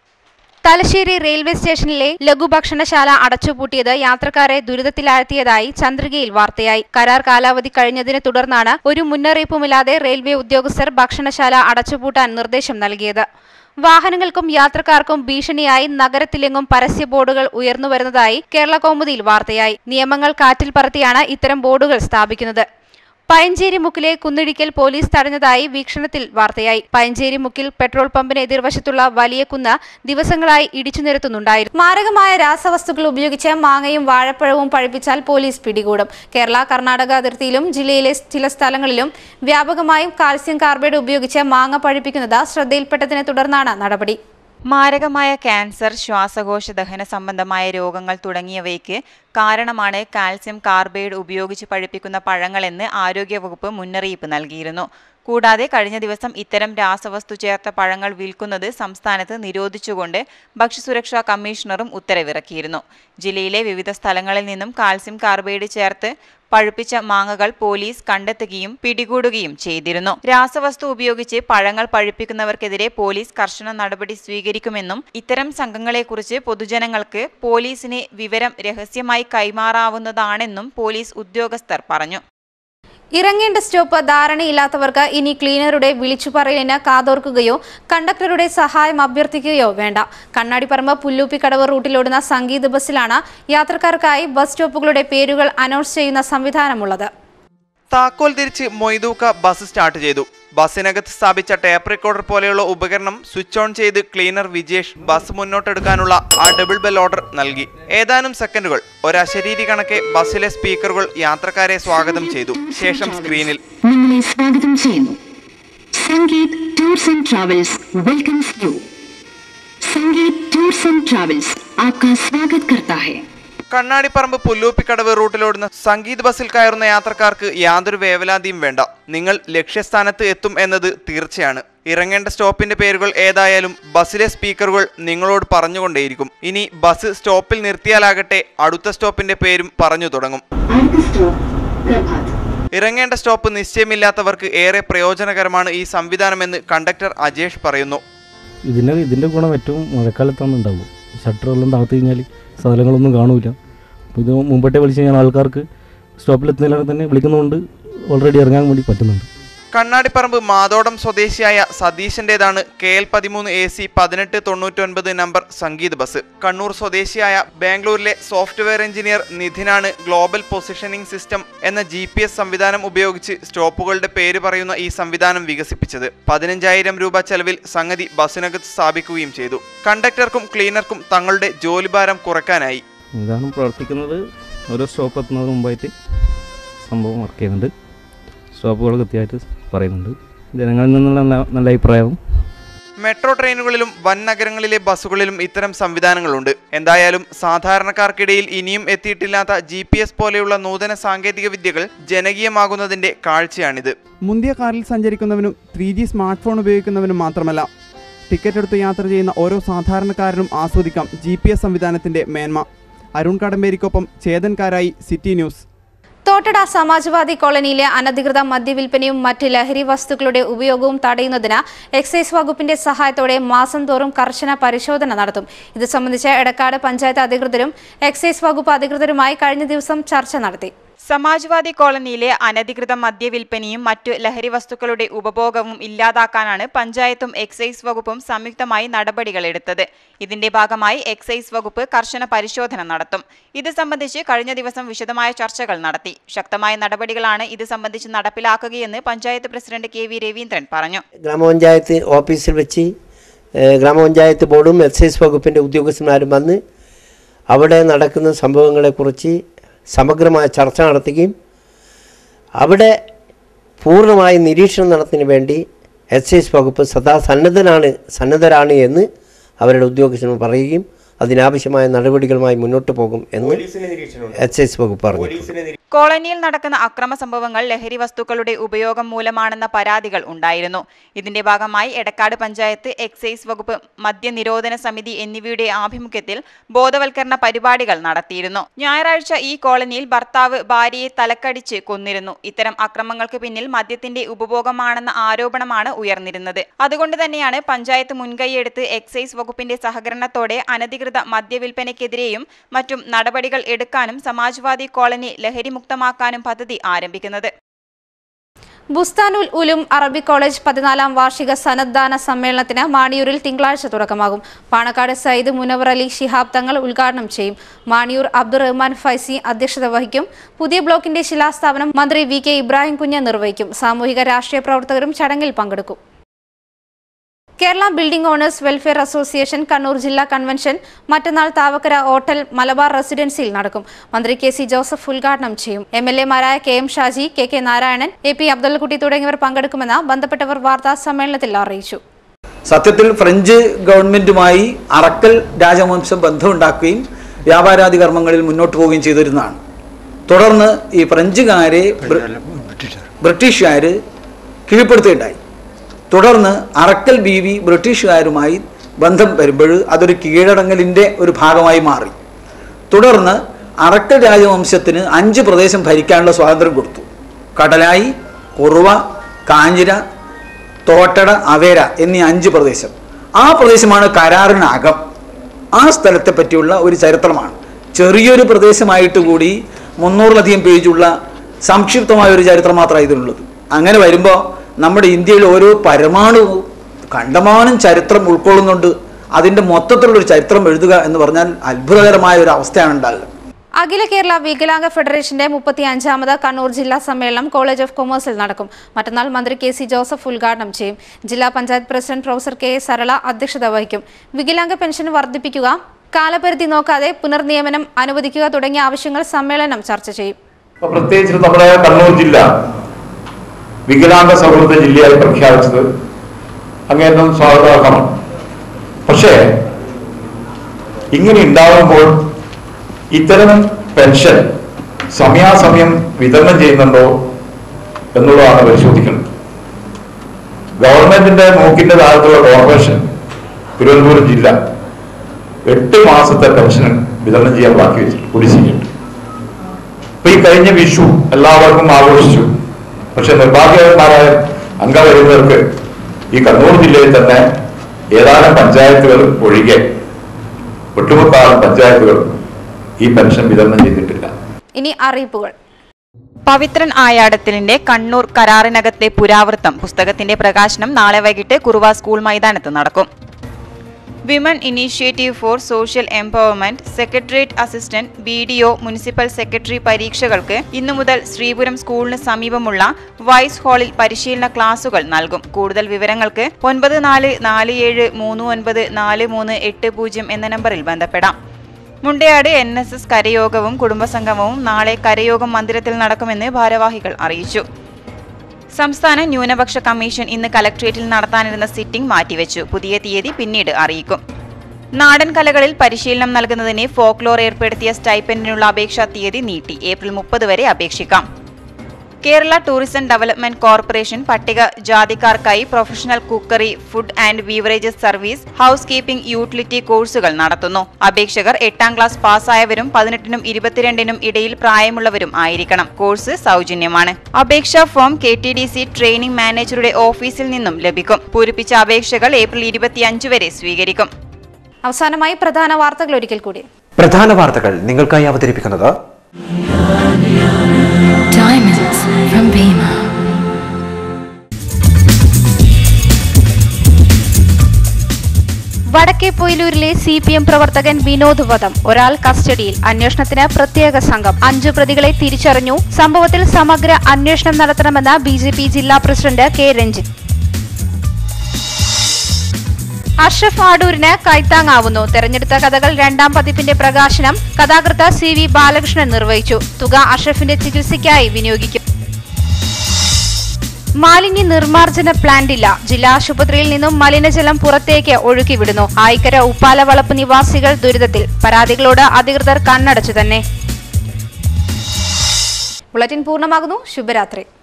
തലശ്ശേരി റെയിൽവേ സ്റ്റേഷനിലെ ലഘുഭക്ഷണശാല അടച്ചുപൂട്ടിയത് യാത്രക്കാരെ ദുരിതത്തിലാഴ്ത്തിയതായി ചന്ദ്രികയിൽ വാർത്തയായി കരാർ കാലാവധി കഴിഞ്ഞതിനെ തുടർന്നാണ് ഒരു മുന്നറിയിപ്പുമില്ലാതെ റെയിൽവേ ഉദ്യോഗസ്ഥർ ഭക്ഷണശാല അടച്ചുപൂട്ടാൻ നിർദ്ദേശം നൽകിയത് വാഹനങ്ങൾക്കും യാത്രക്കാർക്കും ഭീഷണിയായി നഗരത്തിലെങ്ങും പരസ്യ ബോർഡുകൾ ഉയർന്നുവരുന്നതായി കേരള കൗമുദിയിൽ വാർത്തയായി നിയമങ്ങൾ കാറ്റിൽ പറത്തിയാണ് ഇത്തരം ബോർഡുകൾ സ്ഥാപിക്കുന്നത് പയഞ്ചേരി മുക്കിലെ കുന്നിടിക്കൽ പോലീസ് തടഞ്ഞതായി വീക്ഷണത്തിൽ വാർത്തയായി പയഞ്ചേരി മുക്കിൽ പെട്രോൾ പമ്പിന് എതിർവശത്തുള്ള വലിയ കുന്ന് ദിവസങ്ങളായി ഇടിച്ചു നിരത്തുന്നുണ്ടായിരുന്നു മാരകമായ രാസവസ്തുക്കൾ ഉപയോഗിച്ച് മാങ്ങയും വാഴപ്പഴവും പഴുപ്പിച്ചാൽ പോലീസ് പിടികൂടും കേരള കർണാടക അതിർത്തിയിലും ജില്ലയിലെ ചില സ്ഥലങ്ങളിലും വ്യാപകമായും കാൽസ്യം കാർബൈഡ് ഉപയോഗിച്ച് മാങ്ങ പഴുപ്പിക്കുന്നത് ശ്രദ്ധയിൽപ്പെട്ടതിനെ തുടർന്നാണ് നടപടി മാരകമായ ക്യാൻസർ ശ്വാസകോശ ദഹന സംബന്ധമായ രോഗങ്ങൾ തുടങ്ങിയവയ്ക്ക് കാരണമാണ് കാൽസ്യം കാർബൈഡ് ഉപയോഗിച്ച് പഴുപ്പിക്കുന്ന പഴങ്ങളെന്ന് ആരോഗ്യവകുപ്പ് മുന്നറിയിപ്പ് നൽകിയിരുന്നു കൂടാതെ കഴിഞ്ഞ ദിവസം ഇത്തരം രാസവസ്തു ചേർത്ത പഴങ്ങൾ വിൽക്കുന്നത് സംസ്ഥാനത്ത് നിരോധിച്ചുകൊണ്ട് ഭക്ഷ്യസുരക്ഷാ കമ്മീഷണറും ഉത്തരവിറക്കിയിരുന്നു ജില്ലയിലെ വിവിധ സ്ഥലങ്ങളിൽ നിന്നും കാൽസ്യം കാർബൈഡ് ചേർത്ത് പഴുപ്പിച്ച മാങ്ങകൾ പോലീസ് കണ്ടെത്തുകയും പിടികൂടുകയും ചെയ്തിരുന്നു രാസവസ്തു ഉപയോഗിച്ച് പഴങ്ങൾ പഴുപ്പിക്കുന്നവർക്കെതിരെ പോലീസ് കർശന നടപടി സ്വീകരിക്കുമെന്നും ഇത്തരം സംഘങ്ങളെക്കുറിച്ച് പൊതുജനങ്ങൾക്ക് പോലീസിന് വിവരം രഹസ്യമായി കൈമാറാവുന്നതാണെന്നും പോലീസ് ഉദ്യോഗസ്ഥർ പറഞ്ഞു ഇറങ്ങേണ്ട സ്റ്റോപ്പ് ധാരണയില്ലാത്തവർക്ക് ഇനി ക്ലീനറുടെ വിളിച്ചുപറയലിന് കാതോർക്കുകയോ കണ്ടക്ടറുടെ സഹായം അഭ്യർത്ഥിക്കുകയോ വേണ്ട കണ്ണാടിപ്പറമ്പ് പുല്ലൂപ്പിക്കടവ് റൂട്ടിലോടുന്ന സംഗീത ബസ്സിലാണ് യാത്രക്കാർക്കായി ബസ് സ്റ്റോപ്പുകളുടെ പേരുകൾ അനൗൺസ് ചെയ്യുന്ന സംവിധാനമുള്ളത് താക്കോൽ തിരിച്ച് മൊയ്തൂക്ക ബസ് സ്റ്റാർട്ട് ചെയ്തു ബസ്സിനകത്ത് സ്ഥാപിച്ച ടേപ്പ് റെക്കോർഡർ പോലെയുള്ള ഉപകരണം സ്വിച്ച് ഓൺ ചെയ്ത് ക്ലീനർ വിജേഷ് ബസ് മുന്നോട്ടെടുക്കാനുള്ള ആ ഡബിൾ ബെൽ ഓർഡർ നൽകി ഏതാനും സെക്കൻഡുകൾ ഒരശരീരി കണക്കെ ബസ്സിലെ സ്പീക്കറുകൾ യാത്രക്കാരെ സ്വാഗതം ചെയ്തു ശേഷം സ്ക്രീനിൽ നിങ്ങളെ സ്വാഗതം ചെയ്യുന്നു Sangeeth tours and travels welcomes you Sangeet tours and travels आपका स्वागत करता है കണ്ണാടിപ്പറമ്പ് പുല്ലൂപ്പിക്കടവ് റൂട്ടിലോടുന്ന സംഗീത് ബസ്സിൽ കയറുന്ന യാത്രക്കാർക്ക് യാതൊരു വേവലാതിയും വേണ്ട നിങ്ങൾ ലക്ഷ്യസ്ഥാനത്ത് എത്തും എന്നത് തീർച്ചയാണ് ഇറങ്ങേണ്ട സ്റ്റോപ്പിന്റെ പേരുകൾ ഏതായാലും ബസ്സിലെ സ്പീക്കറുകൾ നിങ്ങളോട് പറഞ്ഞുകൊണ്ടേയിരിക്കും ഇനി ബസ് സ്റ്റോപ്പിൽ നിർത്തിയാലാകട്ടെ അടുത്ത സ്റ്റോപ്പിന്റെ പേരും പറഞ്ഞു തുടങ്ങും അടുത്ത സ്റ്റോപ്പ് പ്രഭാത് ഇറങ്ങേണ്ട സ്റ്റോപ്പ് നിശ്ചയമില്ലാത്തവർക്ക് ഏറെ പ്രയോജനകരമാണ് ഈ സംവിധാനമെന്ന് കണ്ടക്ടർ അജേഷ് പറയുന്നു ഇതിൻ്റെ ഇതിൻ്റെ ഗുണം ഏറ്റവും മഴക്കാലത്താണ് ഉണ്ടാവും ഷട്ടറെല്ലാം താഴ്ത്തി കഴിഞ്ഞാൽ സ്ഥലങ്ങളൊന്നും കാണൂല അപ്പോൾ ഇത് മുമ്പട്ടേ വിളിച്ച് കഴിഞ്ഞാൽ ആൾക്കാർക്ക് സ്റ്റോപ്പിലെത്തുന്നതിലാണ് തന്നെ വിളിക്കുന്നതുകൊണ്ട് ഓൾറെഡി ഇറങ്ങാൻ വേണ്ടി പറ്റുന്നുണ്ട് കണ്ണാടിപ്പറമ്പ് മാതോടം സ്വദേശിയായ സതീശന്റേതാണ് കെ എൽ പതിമൂന്ന് എ സി പതിനെട്ട് തൊണ്ണൂറ്റൊൻപത് നമ്പർ സംഗീത് ബസ് കണ്ണൂർ സ്വദേശിയായ ബാംഗ്ലൂരിലെ സോഫ്റ്റ്വെയർ എഞ്ചിനീയർ നിധിനാണ് ഗ്ലോബൽ പൊസിഷനിംഗ് സിസ്റ്റം എന്ന ജി പി എസ് സംവിധാനം ഉപയോഗിച്ച് സ്റ്റോപ്പുകളുടെ പേര് പറയുന്ന ഈ സംവിധാനം വികസിപ്പിച്ചത് പതിനഞ്ചായിരം രൂപ ചെലവിൽ സംഗതി ബസ്സിനകത്ത് സ്ഥാപിക്കുകയും ചെയ്തു കണ്ടക്ടർക്കും ക്ലീനർക്കും തങ്ങളുടെ ജോലിഭാരം കുറയ്ക്കാനായി ഇതാണ് പ്രവർത്തിക്കുന്നത് ഓരോ സ്റ്റോപ്പ് എത്തുന്നതിന് മുമ്പായിട്ട് സംഭവം വർക്ക് ചെയ്യുന്നുണ്ട് സ്റ്റോപ്പുകൾ കൃത്യമായിട്ട് പറയുന്നുണ്ട് ജനങ്ങളിൽ നിന്നുള്ള നല്ല നല്ല അഭിപ്രായവും മെട്രോ ട്രെയിനുകളിലും വൻ നഗരങ്ങളിലെ ബസ്സുകളിലും ഇത്തരം സംവിധാനങ്ങളുണ്ട് എന്തായാലും സാധാരണക്കാർക്കിടയിൽ ഇനിയും എത്തിയിട്ടില്ലാത്ത ജി പി എസ് പോലെയുള്ള നൂതന സാങ്കേതിക വിദ്യകൾ ജനകീയമാകുന്നതിന്റെ കാഴ്ചയാണിത് മുന്തിയ കാറിൽ സഞ്ചരിക്കുന്നവനും ത്രീ ജി സ്മാർട്ട് ഫോൺ ഉപയോഗിക്കുന്നവനും മാത്രമല്ല ടിക്കറ്റ് എടുത്ത് യാത്ര ചെയ്യുന്ന ഓരോ സാധാരണക്കാരനും ആസ്വദിക്കാം ജി പി എസ് സംവിധാനത്തിന്റെ മേന്മ അരുൺ കടമ്പേരിക്കൊപ്പം ചേതൻകാരായി സിറ്റി ന്യൂസ് തോട്ടട സമാജ്വാദി കോളനിയിലെ അനധികൃത മദ്യവിൽപ്പനയും മറ്റ് ലഹരി വസ്തുക്കളുടെ ഉപയോഗവും തടയുന്നതിന് എക്സൈസ് വകുപ്പിന്റെ സഹായത്തോടെ മാസം തോറും കർശന പരിശോധന നടത്തും ഇത് സംബന്ധിച്ച് എടക്കാട് പഞ്ചായത്ത് അധികൃതരും എക്സൈസ് വകുപ്പ് അധികൃതരുമായി കഴിഞ്ഞ ദിവസം ചർച്ച നടത്തി സമാജ്വാദി കോളനിയിലെ അനധികൃത മദ്യവിൽപ്പനയും മറ്റു ലഹരി വസ്തുക്കളുടെ ഉപഭോഗവും ഇല്ലാതാക്കാനാണ് പഞ്ചായത്തും എക്സൈസ് വകുപ്പും സംയുക്തമായി നടപടികളെടുത്തത് ഇതിന്റെ ഭാഗമായി എക്സൈസ് വകുപ്പ് കർശന പരിശോധന നടത്തും ഇത് സംബന്ധിച്ച് കഴിഞ്ഞ ദിവസം വിശദമായ ചർച്ചകൾ നടത്തി ശക്തമായ നടപടികളാണ് ഇത് സംബന്ധിച്ച് നടപ്പിലാക്കുകയെന്ന് panchayat president K V Raveendran പറഞ്ഞു ഗ്രാമപഞ്ചായത്ത് ഓഫീസിൽ വെച്ച് ഏഹ്, ഗ്രാമപഞ്ചായത്ത് ബോർഡും എക്സൈസ് വകുപ്പിൻ്റെ ഉദ്യോഗസ്ഥന്മാരും വന്ന് അവിടെ നടക്കുന്ന സംഭവങ്ങളെക്കുറിച്ച് സമഗ്രമായ ചർച്ച നടത്തുകയും അവിടെ പൂർണ്ണമായ നിരീക്ഷണം നടത്തുന്നതിന് വേണ്ടി എക്സൈസ് വകുപ്പ് സദാ സന്നദ്ധനാണ് സന്നദ്ധരാണ് എന്ന് അവരുടെ ഉദ്യോഗസ്ഥന്മാർ പറയുകയും അതിനാവശ്യമായ നടപടികളുമായി മുന്നോട്ട് പോകും എന്ന് എക്സൈസ് വകുപ്പ് പറഞ്ഞു കോളനിയിൽ നടക്കുന്ന അക്രമ സംഭവങ്ങൾ ലഹരി വസ്തുക്കളുടെ ഉപയോഗം മൂലമാണെന്ന പരാതികൾ ഉണ്ടായിരുന്നു ഇതിന്റെ ഭാഗമായി എടക്കാട് പഞ്ചായത്ത് എക്സൈസ് വകുപ്പ് മദ്യനിരോധന സമിതി എന്നിവയുടെ ആഭിമുഖ്യത്തിൽ ബോധവൽക്കരണ പരിപാടികൾ നടത്തിയിരുന്നു ഞായറാഴ്ച ഈ കോളനിയിൽ ഭർത്താവ് ഭാര്യയെ തലക്കടിച്ച് കൊന്നിരുന്നു ഇത്തരം അക്രമങ്ങൾക്ക് പിന്നിൽ മദ്യത്തിന്റെ ഉപഭോഗമാണെന്ന ആരോപണമാണ് ഉയർന്നിരുന്നത് അതുകൊണ്ട് തന്നെയാണ് പഞ്ചായത്ത് മുൻകൈയെടുത്ത് എക്സൈസ് വകുപ്പിന്റെ സഹകരണത്തോടെ അനധികൃത മദ്യവിൽപ്പനയ്ക്കെതിരെയും മറ്റും നടപടികൾ എടുക്കാനും സമാജ്വാദി കോളനി ലഹരിമുക്തമാക്കാനും പദ്ധതി ആരംഭിക്കുന്നത് ബുസ്താനുൽ ഉലും അറബി കോളേജ് പതിനാലാം വാർഷിക സന്നദ്ധാന സമ്മേളനത്തിന് മാണിയൂരിൽ തിങ്കളാഴ്ച തുടക്കമാകും പാണക്കാട് സയ്യിദ് മുനവർ അലി ശിഹാബ് തങ്ങൾ ഉദ്ഘാടനം ചെയ്യും മാണിയൂർ അബ്ദുറഹ്മാൻ ഫൈസി അധ്യക്ഷത വഹിക്കും പുതിയ ബ്ലോക്കിന്റെ ശിലാസ്ഥാപനം മന്ത്രി വി കെ ഇബ്രാഹിം കുഞ്ഞ് നിർവഹിക്കും സാമൂഹിക രാഷ്ട്രീയ പ്രവർത്തകരും ചടങ്ങിൽ പങ്കെടുക്കും Kerala building owners welfare association Kannur ജില്ലാ കൺവെൻഷൻ മറ്റന്നാൾ താവക്കര ഹോട്ടൽ മലബാർ റെസിഡൻസിയിൽ നടക്കും മന്ത്രി കെ സി ജോസഫ് ഉദ്ഘാടനം ചെയ്യും എം എൽ എമാരായ K M Shaji K K Narayanan A P Abdullakutty തുടങ്ങിയവർ പങ്കെടുക്കുമെന്ന് ബന്ധപ്പെട്ടവർ വാർത്താ സമ്മേളനത്തിൽ അറിയിച്ചു സത്യത്തിൽ ഫ്രഞ്ച് ഗവൺമെന്റുമായി അറക്കൽ രാജവംശം ബന്ധമുണ്ടാക്കുകയും വ്യാപാരാദി കർമ്മങ്ങളിൽ മുന്നോട്ട് പോവുകയും ചെയ്തിരുന്നതാണ് തുടർന്ന് ഈ ഫ്രഞ്ചുകാരെ ബ്രി- ബ്രിട്ടീഷുകാർ കീഴ്പ്പെടുത്തുകയുണ്ടായി തുടർന്ന് അറക്കൽ ബീവി ബ്രിട്ടീഷുകാരുമായി ബന്ധം വരുമ്പോൾ അതൊരു കീഴടങ്ങലിൻ്റെ ഒരു ഭാഗമായി മാറി തുടർന്ന് അറക്കൽ രാജവംശത്തിന് അഞ്ച് പ്രദേശം ഭരിക്കാനുള്ള സ്വാതന്ത്ര്യം കൊടുത്തു കടലായി കുറുവ കാഞ്ഞിര തോട്ടട അവേര എന്നീ അഞ്ച് പ്രദേശം ആ പ്രദേശമാണ് കരാറിനകം ആ സ്ഥലത്തെ പറ്റിയുള്ള ഒരു ചരിത്രമാണ് ചെറിയൊരു പ്രദേശമായിട്ട് കൂടി മുന്നൂറിലധികം പേജുള്ള സംക്ഷിപ്തമായ ഒരു ചരിത്രം മാത്രമാണ് ഇതിനുള്ളത് അങ്ങനെ വരുമ്പോൾ നമ്മുടെ ഇന്ത്യയിൽ ഓരോ പരമാണുവും കണ്ടമാനം ചരിത്രം ഉൾക്കൊള്ളുന്നുണ്ട് അതിൻ്റെ മൊത്തത്തിലുള്ളൊരു ചരിത്രം എഴുതുക എന്ന് പറഞ്ഞാൽ അത്ഭുതകരമായ ഒരു അവസ്ഥയാണ് ഉണ്ടാകുക അഖില കേരള വികലാംഗ ഫെഡറേഷന്റെ മുപ്പത്തി അഞ്ചാമത് കണ്ണൂർ ജില്ലാ സമ്മേളനം കോളേജ് ഓഫ് കൊമേഴ്സിൽ നടക്കും മറ്റന്നാൾ മന്ത്രി കെ സി ജോസഫ് ഉദ്ഘാടനം ചെയ്യും ജില്ലാ panchayat president professor K S Sarala അധ്യക്ഷത വഹിക്കും വികലാംഗ പെൻഷൻ വർദ്ധിപ്പിക്കുക കാലപരിധി നോക്കാതെ പുനർനിയമനം അനുവദിക്കുക തുടങ്ങിയ ആവശ്യങ്ങൾ സമ്മേളനം ചർച്ച ചെയ്യും ഇപ്പൊ പ്രത്യേകിച്ച് നമ്മുടെ കണ്ണൂർ ജില്ല വികലാംഗ സൗഹൃദ ജില്ലയായി പ്രഖ്യാപിച്ചത് അങ്ങേറ്റം സ്വാഗതാർഹമാണ് പക്ഷേ ഇങ്ങനെ ഉണ്ടാകുമ്പോൾ ഇത്തരം പെൻഷൻ സമയാസമയം വിതരണം ചെയ്യുന്നുണ്ടോ എന്നുള്ളതാണ് പരിശോധിക്കുന്നത് ഗവൺമെന്റിന്റെ മൂക്കിന്റെ താഴത്തുള്ള കോർപ്പറേഷൻ തിരുവനന്തപുരം ജില്ല എട്ട് മാസത്തെ പെൻഷൻ വിതരണം ചെയ്യാൻ ബാക്കി വെച്ചു കുടിശ്ശികയുണ്ട് ഇപ്പൊ ഈ കഴിഞ്ഞ വിഷു എല്ലാവർക്കും ആഘോഷിച്ചു പക്ഷെ നിർഭാഗ്യവന്മാരായ അംഗവരുന്നവർക്ക് ഈ കണ്ണൂർ ജില്ലയിൽ തന്നെ ഏതാനും പഞ്ചായത്തുകൾ ഒഴികെ ഒട്ടുമുക്കാലും പഞ്ചായത്തുകൾ ഈ പെൻഷൻ വിതരണം ചെയ്തിട്ടില്ല ഇനി അറിയിപ്പുകൾ പവിത്രൻ ആയാടത്തിലിന്റെ കണ്ണൂർ കരാറിനകത്തെ പുരാവൃത്തം പുസ്തകത്തിന്റെ പ്രകാശനം നാളെ വൈകിട്ട് കുറുവ സ്കൂൾ മൈതാനത്ത് നടക്കും women initiative for social empowerment secretariat assistant B D O municipal secretary പരീക്ഷകൾക്ക് ഇന്നു മുതൽ ശ്രീപുരം സ്കൂളിന് സമീപമുള്ള വൈസ് ഹാളിൽ പരിശീലന ക്ലാസുകൾ നൽകും കൂടുതൽ വിവരങ്ങൾക്ക് ഒൻപത് നാല് നാല് ഏഴ് മൂന്ന് ഒൻപത് നാല് മൂന്ന് എട്ട് പൂജ്യം എന്ന നമ്പറിൽ ബന്ധപ്പെടാം മുണ്ടയാട് എൻ എസ് എസ് കരയോഗവും കുടുംബസംഗമവും നാളെ കരയോഗം മന്ദിരത്തിൽ നടക്കുമെന്ന് ഭാരവാഹികൾ അറിയിച്ചു സംസ്ഥാന ന്യൂനപക്ഷ കമ്മീഷൻ ഇന്ന് കലക്ട്രേറ്റിൽ നടത്താനിരുന്ന സിറ്റിംഗ് മാറ്റിവെച്ചു പുതിയ തീയതി പിന്നീട് അറിയിക്കും നാടൻ കലകളിൽ പരിശീലനം നൽകുന്നതിന് ഫോക്ലോർ ഏർപ്പെടുത്തിയ സ്റ്റൈപ്പൻഡിനുള്ള അപേക്ഷാ തീയതി നീട്ടി ഏപ്രിൽ മുപ്പത് വരെ അപേക്ഷിക്കാം കേരള ടൂറിസം ഡെവലപ്മെന്റ് കോർപ്പറേഷൻ പട്ടിക ജാതിക്കാർക്കായി professional cookery food and beverages service housekeeping utility കോഴ്സുകൾ നടത്തുന്നു അപേക്ഷകർ എട്ടാം ക്ലാസ് പാസ്സായവരും പതിനെട്ടിനും ഇരുപത്തിരണ്ടിനും ഇടയിൽ പ്രായമുള്ളവരും ആയിരിക്കണം കോഴ്സ് സൗജന്യമാണ് അപേക്ഷാ form K T D C training മാനേജറുടെ ഓഫീസിൽ നിന്നും ലഭിക്കും പൂരിപ്പിച്ച അപേക്ഷകൾ ഏപ്രിൽ ഇരുപത്തിയഞ്ച് വരെ സ്വീകരിക്കും അവസാനമായി പ്രധാന വാർത്തകൾ ഒരിക്കൽ കൂടി പ്രധാന വാർത്തകൾ നിങ്ങൾക്കായി അവതരിപ്പിക്കുന്നത് Diamonds from Bima. വടക്കേ പൊയിലൂരിലെ സി പി എം പ്രവർത്തകൻ വിനോദ് വധം ഒരാൾ കസ്റ്റഡിയിൽ അന്വേഷണത്തിന് പ്രത്യേക സംഘം അഞ്ചു പ്രതികളെ തിരിച്ചറിഞ്ഞു സംഭവത്തിൽ സമഗ്ര അന്വേഷണം നടത്തണമെന്ന് ബി ജെ പി ജില്ലാ പ്രസിഡന്റ് കെ രഞ്ജിത്ത് അഷ്റഫ് ആഡൂരിന് കൈത്താങ്ങാവുന്നു തെരഞ്ഞെടുത്ത കഥകൾ രണ്ടാം പതിപ്പിന്റെ പ്രകാശനം കഥാകൃത്ത് സി വി ബാലകൃഷ്ണൻ നിർവഹിച്ചു തുക അഷ്റഫിന്റെ ചികിത്സയ്ക്കായി വിനിയോഗിക്കും മാലിന്യ നിർമ്മാർജ്ജന പ്ലാന്റ് ഇല്ല ജില്ലാ ആശുപത്രിയിൽ നിന്നും മലിനജലം പുറത്തേക്ക് ഒഴുക്കിവിടുന്നു ആയിക്കര ഉപ്പാലവളപ്പ് നിവാസികൾ ദുരിതത്തിൽ പരാതികളോട് അധികൃതർ കണ്ണടച്ചു തന്നെ ബുള്ളറ്റിൻ പൂർണ്ണമാകുന്നു ശുഭരാത്രി